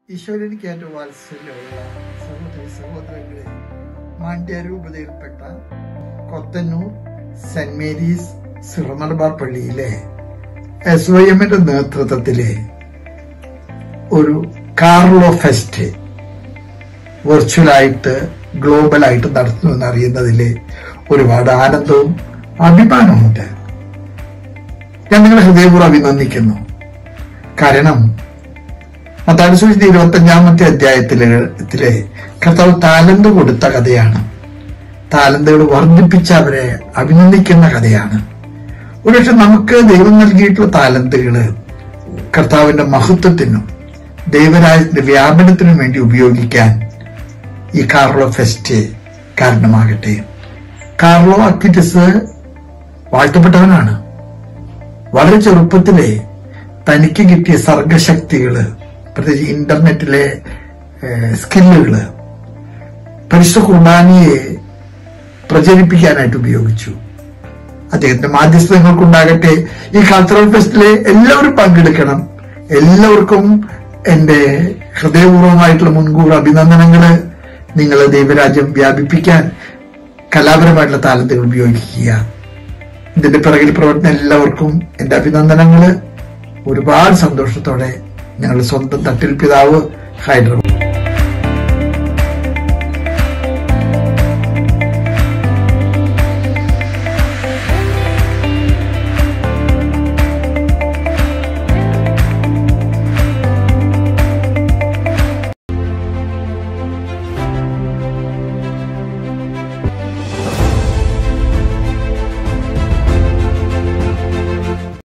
ഈശോയിലേക്ക് ഏറ്റവും വാത്സല്യമുള്ള സഹോദരി സഹോദരങ്ങളെ മാണ്ഡ്യരൂപതയിൽപ്പെട്ട കൊത്തന്നൂർ സെന്റ് മേരീസ് സിറമലബാർ പള്ളിയിലെ എസ് വൈ എമ്മിന്റെ നേതൃത്വത്തിലെ ഒരു കാർലോ ഫെസ്റ്റ് വെർച്വലായിട്ട് ഗ്ലോബലായിട്ട് നടത്തുന്നു എന്നറിയുന്നതിൽ ഒരുപാട് ആനന്ദവും അഭിമാനവുമുണ്ട് ഞാൻ നിങ്ങളെ ഹൃദയപൂർവ്വം അഭിനന്ദിക്കുന്നു കാരണം മത്താടി സൂചിത ഇരുപത്തി അഞ്ചാമത്തെ അധ്യായത്തിലെ ത്തിലെ കർത്താവ് താലന്ത് കൊടുത്ത കഥയാണ് താലന്തുകൾ വർദ്ധിപ്പിച്ച അവരെ അഭിനന്ദിക്കുന്ന കഥയാണ് ഒരുപക്ഷെ നമുക്ക് ദൈവം നൽകിയിട്ടുള്ള താലന്തുകള് കർത്താവിന്റെ മഹത്വത്തിനും ദൈവരാജ്യത്തിന്റെ വ്യാപനത്തിനും വേണ്ടി ഉപയോഗിക്കാൻ ഈ കാർലോ ഫെസ്റ്റ് കാരണമാകട്ടെ കാർലോ അക്വിറ്റസ് വാഴ്ത്തപ്പെട്ടവനാണ് വളരെ ചെറുപ്പത്തിലെ തനിക്ക് കിട്ടിയ സർഗശക്തികള് പ്രത്യേകിച്ച് ഇന്റർനെറ്റിലെ സ്കില്ലുകള് പരിശുദ്ധ കുർബാനയെ പ്രചരിപ്പിക്കാനായിട്ട് ഉപയോഗിച്ചു അദ്ദേഹത്തിന്റെ മാധ്യസ്ഥങ്ങൾക്കുണ്ടാകട്ടെ ഈ കൾച്ചറൽ ഫെസ്റ്റിലെ എല്ലാവരും പങ്കെടുക്കണം എല്ലാവർക്കും എന്റെ ഹൃദയപൂർവ്വമായിട്ടുള്ള മുൻകൂർ അഭിനന്ദനങ്ങള് നിങ്ങൾ ദൈവരാജ്യം വ്യാപിപ്പിക്കാൻ കലാപരമായിട്ടുള്ള താലന്തുകൾ ഉപയോഗിക്കുക ഇതിന്റെ പിറകിൽ പ്രവർത്തന എല്ലാവർക്കും എന്റെ അഭിനന്ദനങ്ങള് ഒരുപാട് സന്തോഷത്തോടെ ഞങ്ങളുടെ സ്വന്തം തട്ടിൽ പിതാവ് ഹൈദരാബാദ്